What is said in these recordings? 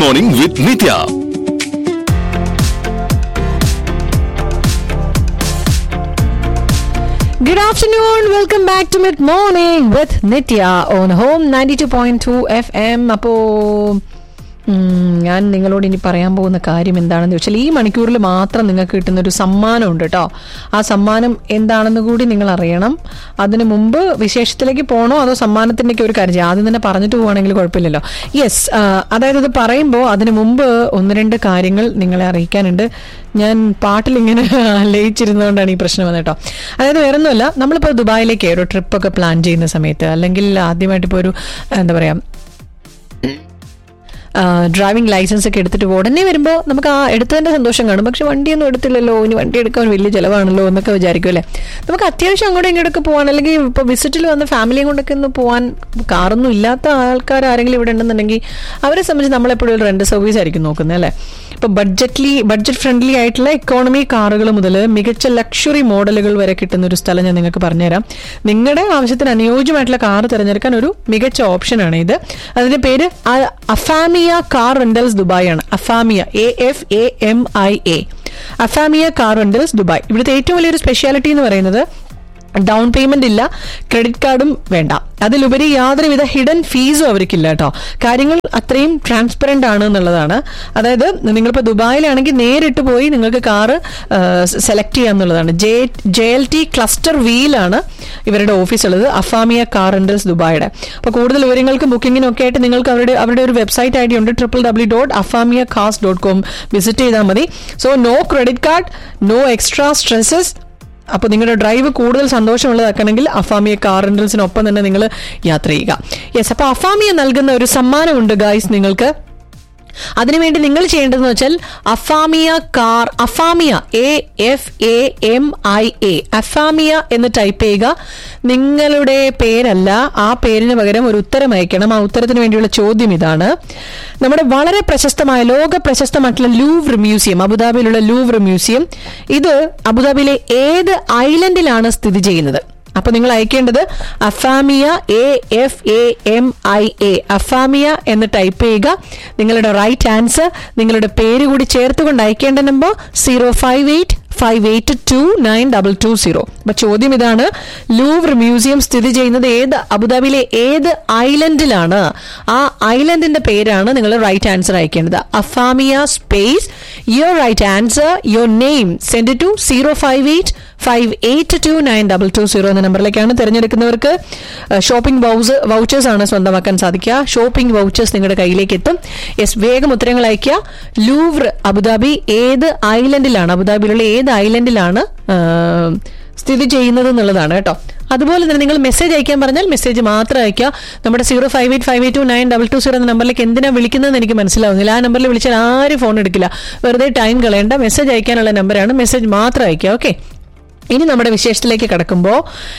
Morning with Nithya Good afternoon. Welcome back to Mid Morning with Nitya on Home 92.2 FM. അപ്പോ ഉം, ഞാൻ നിങ്ങളോട് ഇനി പറയാൻ പോകുന്ന കാര്യം എന്താണെന്ന് വെച്ചാൽ ഈ മണിക്കൂറിൽ മാത്രം നിങ്ങൾക്ക് കിട്ടുന്ന ഒരു സമ്മാനം ഉണ്ട് കേട്ടോ ആ സമ്മാനം എന്താണെന്ന് കൂടി നിങ്ങൾ അറിയണം അതിന് മുമ്പ് വിശേഷത്തിലേക്ക് പോകണോ അതോ സമ്മാനത്തിൻ്റെയൊക്കെ ഒരു കാര്യം ചെയ്യാം ആദ്യം തന്നെ പറഞ്ഞിട്ട് പോവുകയാണെങ്കിൽ കുഴപ്പമില്ലല്ലോ യെസ് അതായത് ഇത് പറയുമ്പോൾ അതിന് മുമ്പ് ഒന്ന് രണ്ട് കാര്യങ്ങൾ നിങ്ങളെ അറിയിക്കാനുണ്ട് ഞാൻ പാട്ടിൽ ഇങ്ങനെ ലയിച്ചിരുന്നതുകൊണ്ടാണ് ഈ പ്രശ്നം വന്നത് കേട്ടോ അതായത് വേറെ ഒന്നുമല്ല നമ്മളിപ്പോൾ ദുബായിലേക്ക് ഒരു ട്രിപ്പൊക്കെ പ്ലാൻ ചെയ്യുന്ന സമയത്ത് അല്ലെങ്കിൽ ആദ്യമായിട്ട് ഇപ്പോൾ ഒരു എന്താ പറയുക ഡ്രൈവിംഗ് ലൈസൻസ് ഒക്കെ എടുത്തിട്ട് പോകും. ഉടനെ വരുമ്പോൾ നമുക്ക് ആ എടുത്തതിന്റെ സന്തോഷം കാണും പക്ഷെ വണ്ടിയൊന്നും എടുത്തില്ലല്ലോ ഇനി വണ്ടി എടുക്കാൻ വലിയ ചിലവാണല്ലോ എന്നൊക്കെ വിചാരിക്കും അല്ലേ നമുക്ക് അത്യാവശ്യം അങ്ങോട്ടും ഇങ്ങോട്ടൊക്കെ പോകാൻ അല്ലെങ്കിൽ ഇപ്പോൾ വിസിറ്റിൽ വന്ന ഫാമിലിയും കൊണ്ടൊക്കെ ഒന്ന് പോകാൻ കാറൊന്നും ഇല്ലാത്ത ആൾക്കാർ ആരെങ്കിലും ഇവിടെ ഉണ്ടെന്നുണ്ടെങ്കിൽ അവരെ സംബന്ധിച്ച് നമ്മളെപ്പോഴും ഒരു റെന്റ് സർവീസ് ആയിരിക്കും നോക്കുന്നത് അല്ലേ ഇപ്പൊ ബഡ്ജറ്റ്ലി ബഡ്ജറ്റ് ഫ്രണ്ട്ലി ആയിട്ടുള്ള എക്കോണമി കാറുകൾ മുതൽ മികച്ച ലക്ഷറി മോഡലുകൾ വരെ കിട്ടുന്ന ഒരു സ്ഥലം ഞാൻ നിങ്ങൾക്ക് പറഞ്ഞുതരാം നിങ്ങളുടെ ആവശ്യത്തിന് അനുയോജ്യമായിട്ടുള്ള കാർ തിരഞ്ഞെടുക്കാൻ ഒരു മികച്ച ഓപ്ഷനാണ് ഇത് അതിന്റെ പേര് അ- അഫാമിയ കാർ റെന്റൽസ് ദുബായ് ആണ് Afamia A F A M I A Afamia car rentals Dubai ഇവിടുത്തെ ഏറ്റവും വലിയൊരു സ്പെഷ്യാലിറ്റി എന്ന് പറയുന്നത് ഡൗൺ പേയ്മെന്റ് ഇല്ല ക്രെഡിറ്റ് കാർഡും വേണ്ട അതിലുപരി യാതൊരുവിധ ഹിഡൻ ഫീസും അവർക്കില്ല കേട്ടോ കാര്യങ്ങൾ അത്രയും ട്രാൻസ്പെറന്റ് ആണ് എന്നുള്ളതാണ് അതായത് നിങ്ങളിപ്പോൾ ദുബായിലാണെങ്കിൽ നേരിട്ട് പോയി നിങ്ങൾക്ക് കാറ് സെലക്ട് ചെയ്യാന്നുള്ളതാണ് J J L T cluster വീലാണ് ഇവരുടെ ഓഫീസ് ഉള്ളത് അഫാമിയ കാർ റെന്റൽസ് ദുബായിയുടെ അപ്പോൾ കൂടുതൽ വിവരങ്ങൾക്കും ബുക്കിങ്ങിനും ഒക്കെ ആയിട്ട് നിങ്ങൾക്ക് അവരുടെ അവരുടെ ഒരു വെബ്സൈറ്റ് ഐ ഡി ഉണ്ട് triple W dot Afamia cars dot com visit ചെയ്താൽ മതി so no credit card no extra stresses അപ്പോൾ നിങ്ങളുടെ ഡ്രൈവ് കൂടുതൽ സന്തോഷമുള്ളതാക്കണമെങ്കിൽ അഫാമിയ കാർ റെന്റൽസിനൊപ്പം തന്നെ നിങ്ങൾ യാത്ര ചെയ്യുക യെസ് അപ്പോൾ അഫാമിയ നൽകുന്ന ഒരു സമ്മാനമുണ്ട് ഗായ്സ് നിങ്ങൾക്ക് അതിനുവേണ്ടി നിങ്ങൾ ചെയ്യേണ്ടതെന്ന് വെച്ചാൽ Afamia car Afamia A F A M I A Afamia എന്ന് ടൈപ്പ് ചെയ്യുക നിങ്ങളുടെ പേരല്ല ആ പേരിന് പകരം ഒരു ഉത്തരം അയക്കണം ആ ഉത്തരത്തിന് വേണ്ടിയുള്ള ചോദ്യം ഇതാണ് നമ്മുടെ വളരെ പ്രശസ്തമായ ലോക പ്രശസ്തമായിട്ടുള്ള ലൂവർ മ്യൂസിയം അബുദാബിയിലുള്ള ലൂവർ മ്യൂസിയം ഇത് അബുദാബിയിലെ ഏത് ഐലൻഡിലാണ് സ്ഥിതി ചെയ്യുന്നത് അപ്പൊ നിങ്ങൾ അയക്കേണ്ടത് Afamia A F A M I A Afamia എന്ന് ടൈപ്പ് ചെയ്യുക നിങ്ങളുടെ റൈറ്റ് ആൻസർ നിങ്ങളുടെ പേര് കൂടി ചേർത്തുകൊണ്ട് അയക്കേണ്ട number zero five eight five eight two nine double two zero അപ്പൊ ചോദ്യം ഇതാണ് ലൂവർ മ്യൂസിയം സ്ഥിതി ചെയ്യുന്നത് ഏത് അബുദാബിയിലെ ഏത് ഐലൻഡിലാണ് ആ ഐലൻഡിന്റെ പേരാണ് നിങ്ങൾ റൈറ്റ് ആൻസർ അയക്കേണ്ടത് Afamia space your right answer your name send to zero five eight five eight two nine double two zero എന്ന നമ്പറിലേക്കാണ് തിരഞ്ഞെടുക്കുന്നവർക്ക് ഷോപ്പിംഗ് വൗസ് വൗച്ചേഴ്സ് ആണ് സ്വന്തമാക്കാൻ സാധിക്കുക ഷോപ്പിംഗ് വൗച്ചേഴ്സ് നിങ്ങളുടെ കയ്യിലേക്ക് എത്തും യെസ് വേഗം ഉത്തരങ്ങൾ അയക്കുക ലൂവർ അബുദാബി ഏത് ഐലൻഡിലാണ് അബുദാബിയിലുള്ള ഏത് ഐലൻഡിലാണ് ആ, സ്ഥിതി ചെയ്യുന്നത് എന്നുള്ളതാണ് കേട്ടോ അതുപോലെ തന്നെ നിങ്ങൾ മെസ്സേജ് അയക്കാൻ പറഞ്ഞാൽ മെസ്സേജ് മാത്രം അയക്കുക നമ്മുടെ zero five eight five eight two nine double two zero എന്ന നമ്പറിലേക്ക് എന്തിനാ വിളിക്കുന്നതെന്ന് എനിക്ക് മനസ്സിലാവുന്നില്ല ആ നമ്പറിൽ വിളിച്ചാൽ ആരും ഫോൺ എടുക്കില്ല വെറുതെ ടൈം കളയേണ്ട മെസ്സേജ് അയക്കാനുള്ള നമ്പറാണ് മെസ്സേജ് മാത്രം അയക്കുക ഓക്കെ ഇനി നമ്മുടെ വിശേഷത്തിലേക്ക് കടക്കുമ്പോൾ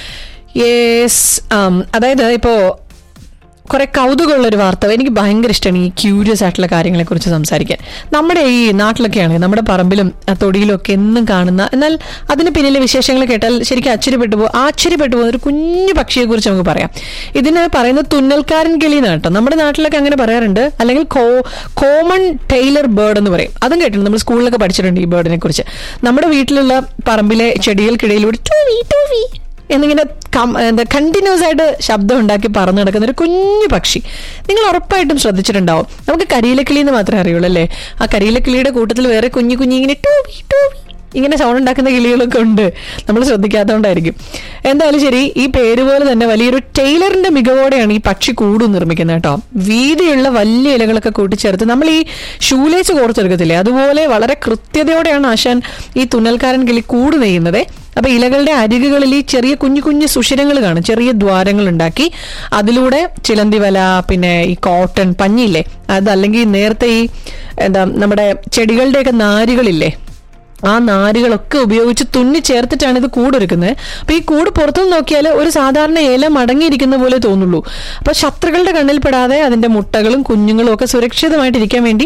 യെസ് അതായത് ഇപ്പോൾ കുറെ കൗതുകമുള്ള ഒരു വാർത്ത എനിക്ക് ഭയങ്കര ഇഷ്ടമാണ് ഈ ക്യൂരിയസ് ആയിട്ടുള്ള കാര്യങ്ങളെ കുറിച്ച് സംസാരിക്കാൻ നമ്മുടെ ഈ നാട്ടിലൊക്കെയാണ് നമ്മുടെ പറമ്പിലും ആ, തൊടിയിലും ഒക്കെ എന്നും കാണുന്ന എന്നാൽ അതിന് പിന്നിലെ വിശേഷങ്ങൾ കേട്ടാൽ ശരിക്കും ആശ്ചര്യപ്പെട്ടു പോകും ആശ്ചര്യപ്പെട്ടു പോകുന്ന ഒരു കുഞ്ഞു പക്ഷിയെ കുറിച്ച് നമുക്ക് പറയാം ഇതിന് പറയുന്നത് തുന്നൽക്കാരൻ കിളി എന്നാട്ടോ നമ്മുടെ നാട്ടിലൊക്കെ അങ്ങനെ പറയാറുണ്ട് അല്ലെങ്കിൽ കോമൺ ടൈലർ ബേർഡ് എന്ന് പറയും അതും കേട്ടിട്ടുണ്ട് നമ്മൾ സ്കൂളിലൊക്കെ പഠിച്ചിട്ടുണ്ട് ഈ ബേർഡിനെ കുറിച്ച് നമ്മുടെ വീട്ടിലുള്ള പറമ്പിലെ ചെടികൾക്കിടയിലൂടെ ടൂവി ടൂവി എന്നിങ്ങനെ കം- എന്താ കണ്ടിന്യൂസ് ആയിട്ട് ശബ്ദം ഉണ്ടാക്കി പറന്നു നടക്കുന്ന ഒരു കുഞ്ഞു പക്ഷി നിങ്ങൾ ഉറപ്പായിട്ടും ശ്രദ്ധിച്ചിട്ടുണ്ടാവും നമുക്ക് കരിയിലക്കിളി എന്ന് മാത്രമേ അറിയുള്ളൂ അല്ലേ ആ കരിയിലക്കിളിയുടെ കൂട്ടത്തിൽ വേറെ കുഞ്ഞു കുഞ്ഞു ഇങ്ങനെ ടൂവി ടൂവി ഇങ്ങനെ സൗണ്ട് ഉണ്ടാക്കുന്ന കിളികളൊക്കെ ഉണ്ട് നമ്മൾ ശ്രദ്ധിക്കാത്തതുകൊണ്ടായിരിക്കും എന്തായാലും ശരി ഈ പേര് പോലെ തന്നെ വലിയൊരു ടൈലറിന്റെ മികവോടെയാണ് ഈ പക്ഷി കൂട് നിർമ്മിക്കുന്നത് കേട്ടോ വീതിയുള്ള വലിയ ഇലകളൊക്കെ കൂട്ടിച്ചേർത്ത് നമ്മൾ ഈ ഷൂലേച്ച് കോർത്തെടുക്കത്തില്ലേ അതുപോലെ വളരെ കൃത്യതയോടെയാണ് ആശാൻ ഈ തുന്നൽക്കാരൻ കിളി കൂട് നെയ്യുന്നത് അപ്പൊ ഇലകളുടെ അരികുകളിൽ ഈ ചെറിയ കുഞ്ഞു കുഞ്ഞു സുഷിരങ്ങൾ കാണും ചെറിയ ദ്വാരങ്ങൾ ഉണ്ടാക്കി അതിലൂടെ ചിലന്തി വല പിന്നെ ഈ കോട്ടൺ പഞ്ഞിയില്ലേ അതല്ലെങ്കിൽ നേരത്തെ ഈ എന്താ നമ്മുടെ ചെടികളുടെയൊക്കെ നാരുകളില്ലേ ആ നാരുകളൊക്കെ ഉപയോഗിച്ച് തുന്നി ചേർത്തിട്ടാണ് ഇത് കൂടൊരുക്കുന്നത് അപ്പൊ ഈ കൂട് പുറത്തുനിന്ന് നോക്കിയാൽ ഒരു സാധാരണ ഇല മടങ്ങിയിരിക്കുന്ന പോലെ തോന്നുള്ളൂ അപ്പൊ ശത്രുക്കളുടെ കണ്ണിൽ പെടാതെ അതിന്റെ മുട്ടകളും കുഞ്ഞുങ്ങളും ഒക്കെ സുരക്ഷിതമായിട്ടിരിക്കാൻ വേണ്ടി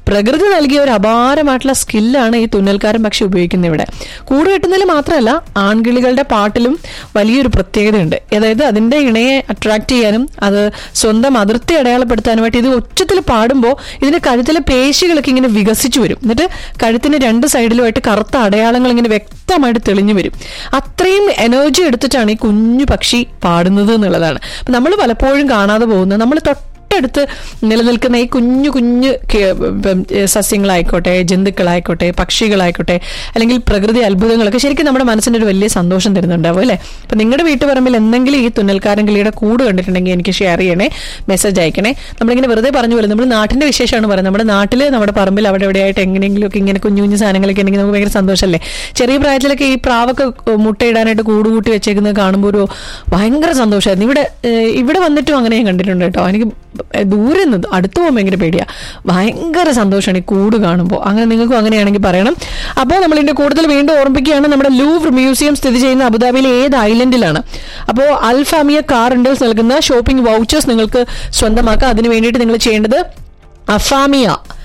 പ്രകൃതി നൽകിയ ഒരു അപാരമായിട്ടുള്ള സ്കില്ലാണ് ഈ തുന്നൽക്കാരൻ പക്ഷെ ഉപയോഗിക്കുന്നത് ഇവിടെ കൂട് കെട്ടുന്നതിൽ മാത്രമല്ല ആൺകിളികളുടെ പാട്ടിലും വലിയൊരു പ്രത്യേകതയുണ്ട് അതായത് അതിന്റെ ഇണയെ അട്രാക്ട് ചെയ്യാനും അത് സ്വന്തം അതിർത്തി അടയാളപ്പെടുത്താനുമായിട്ട് ഇത് ഉച്ചത്തിൽ പാടുമ്പോൾ ഇതിന്റെ കഴുത്തിലെ പേശികളൊക്കെ ഇങ്ങനെ വികസിച്ചു വരും എന്നിട്ട് കഴുത്തിന് രണ്ട് സൈഡിലുമായിട്ട് കറുത്ത അടയാളങ്ങൾ ഇങ്ങനെ വ്യക്തമായിട്ട് തെളിഞ്ഞു വരും അത്രയും എനർജി എടുത്തിട്ടാണ് ഈ കുഞ്ഞു പക്ഷി പാടുന്നത് എന്നുള്ളതാണ് നമ്മൾ പലപ്പോഴും കാണാതെ പോകുന്നത് നമ്മൾ തൊട്ടടുത്ത് നിലനിൽക്കുന്ന ഈ കുഞ്ഞു കുഞ്ഞു കെ- ഇപ്പം, ഏ, സസ്യങ്ങളായിക്കോട്ടെ ജന്തുക്കളായിക്കോട്ടെ പക്ഷികളായിക്കോട്ടെ അല്ലെങ്കിൽ പ്രകൃതി അത്ഭുതങ്ങളൊക്കെ ശരിക്കും നമ്മുടെ മനസ്സിന് ഒരു വലിയ സന്തോഷം തരുന്നുണ്ടാവും അല്ലേ അപ്പൊ നിങ്ങളുടെ വീട്ടുപറമ്പിൽ എന്തെങ്കിലും ഈ തുന്നൽക്കാരൻ കിളിയുടെ കൂട് കണ്ടിട്ടുണ്ടെങ്കിൽ എനിക്ക് ഷെയർ ചെയ്യണേ മെസ്സേജ് അയക്കണേ നമ്മളിങ്ങനെ വെറുതെ പറഞ്ഞു പോലെ നമ്മൾ നാട്ടിന്റെ വിശേഷമാണ് പറയുന്നത് നമ്മുടെ നാട്ടിൽ നമ്മുടെ പറമ്പിൽ അവിടെ എവിടെയായിട്ട് എങ്ങനെയെങ്കിലുമൊക്കെ ഇങ്ങനെ കുഞ്ഞു കുഞ്ഞു സാധനങ്ങളൊക്കെ ഉണ്ടെങ്കിൽ നമുക്ക് ഭയങ്കര സന്തോഷമല്ലേ ചെറിയ പ്രായത്തിലൊക്കെ ഈ പ്രാവൊക്കെ മുട്ടയിടാനായിട്ട് കൂട് കൂട്ടി വെച്ചേക്കുന്നത് കാണുമ്പോൾ ഒരു ഭയങ്കര സന്തോഷമായിരുന്നു ഇവിടെ ഏഹ്, ഇവിടെ വന്നിട്ടും അങ്ങനെ ഞാൻ കണ്ടിട്ടുണ്ട് കേട്ടോ എനിക്ക് ദൂരെ നിന്ന് അടുത്ത് പോകാൻ ഭയങ്കര പേടിയാ ഭയങ്കര സന്തോഷമാണ് ഈ കൂട് കാണുമ്പോൾ അങ്ങനെ നിങ്ങൾക്കും അങ്ങനെയാണെങ്കിൽ പറയണം അപ്പോൾ നമ്മൾ ഇതിന്റെ കൂടുതൽ വീണ്ടും ഓർമ്മിക്കുകയാണ് നമ്മുടെ ലൂവർ മ്യൂസിയം സ്ഥിതി ചെയ്യുന്ന അബുദാബിയിലെ ഏത് ഐലൻഡിലാണ് അപ്പോൾ അൽഫാമിയ കാർ റെന്റൽസ് നൽകുന്ന ഷോപ്പിംഗ് വൗച്ചേഴ്സ് നിങ്ങൾക്ക് സ്വന്തമാക്കാം അതിന് വേണ്ടിയിട്ട് നിങ്ങൾ ചെയ്യേണ്ടത് അഫാമിയ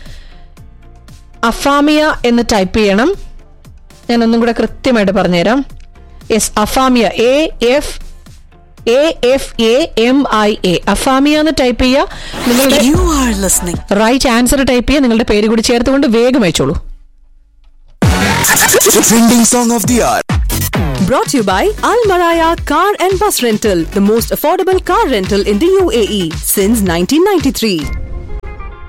അഫാമിയ എന്ന് ടൈപ്പ് ചെയ്യണം ഞാൻ ഒന്നും കൂടെ കൃത്യമായിട്ട് പറഞ്ഞുതരാം yes Afamia A F A F A M I A Afamia എന്ന് ടൈപ്പ് ചെയ്യുക നിങ്ങളുടെ You are listening. Right answer type ചെയ്യുക നിങ്ങളുടെ പേര് കൂടി ചേർത്തുകൊണ്ട് വേഗം അയച്ചോളൂ Trending song of the hour. Brought to you by Al Maraya Car and Bus Rental, the most affordable car rental in the UAE since 1993.